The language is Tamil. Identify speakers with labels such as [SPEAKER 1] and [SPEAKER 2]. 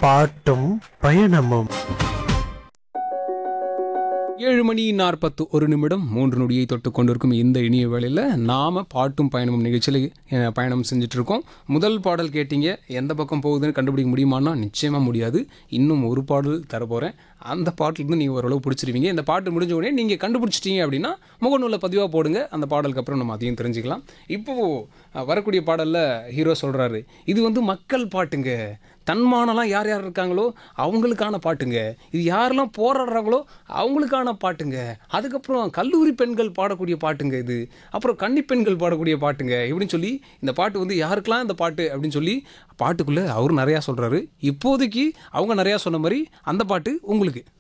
[SPEAKER 1] பாட்டும் பயணமும்
[SPEAKER 2] ஏழு மணி நாற்பத்து ஒரு நிமிடம் மூன்று நொடியை தொட்டு கொண்டிருக்கும் இந்த இனிய வேளையில் நாம் பாட்டும் பயணமும் நிகழ்ச்சியில் அஹ், பயணம் செஞ்சுட்டு இருக்கோம் முதல் பாடல் கேட்டீங்க எந்த பக்கம் போகுதுன்னு கண்டுபிடிக்க முடியுமான்னா நிச்சயமாக முடியாது இன்னும் ஒரு பாடல் தரப்போகிறேன் அந்த பாட்டிலிருந்து நீங்கள் ஓரளவு பிடிச்சிருவீங்க இந்த பாட்டு முடிஞ்ச உடனே நீங்கள் கண்டுபிடிச்சிட்டீங்க அப்படின்னா முகநூலில் பதிவாக போடுங்க அந்த பாடலுக்கு அப்புறம் நம்ம அதையும் தெரிஞ்சுக்கலாம் இப்போது அஹ், வரக்கூடிய பாடலில் ஹீரோ சொல்கிறாரு இது வந்து மக்கள் பாட்டுங்க தன்மானலாம் யார் யார் இருக்காங்களோ அவங்களுக்கான பாட்டுங்க இது யாரெல்லாம் போராடுறாங்களோ அவங்களுக்கான பாட்டுங்க அதுக்கப்புறம் கல்லூரி பெண்கள் பாடக்கூடிய பாட்டுங்க இது அப்புறம் கன்னி பெண்கள் பாடக்கூடிய பாட்டுங்க இப்படின்னு சொல்லி இந்த பாட்டு வந்து யாருக்கெல்லாம் இந்த பாட்டு அப்படின்னு சொல்லி பாட்டுக்குள்ளே அவர் நிறையா சொல்கிறாரு இப்போதைக்கு அவங்க நிறையா சொன்ன மாதிரி அந்த பாட்டு உங்களுக்கு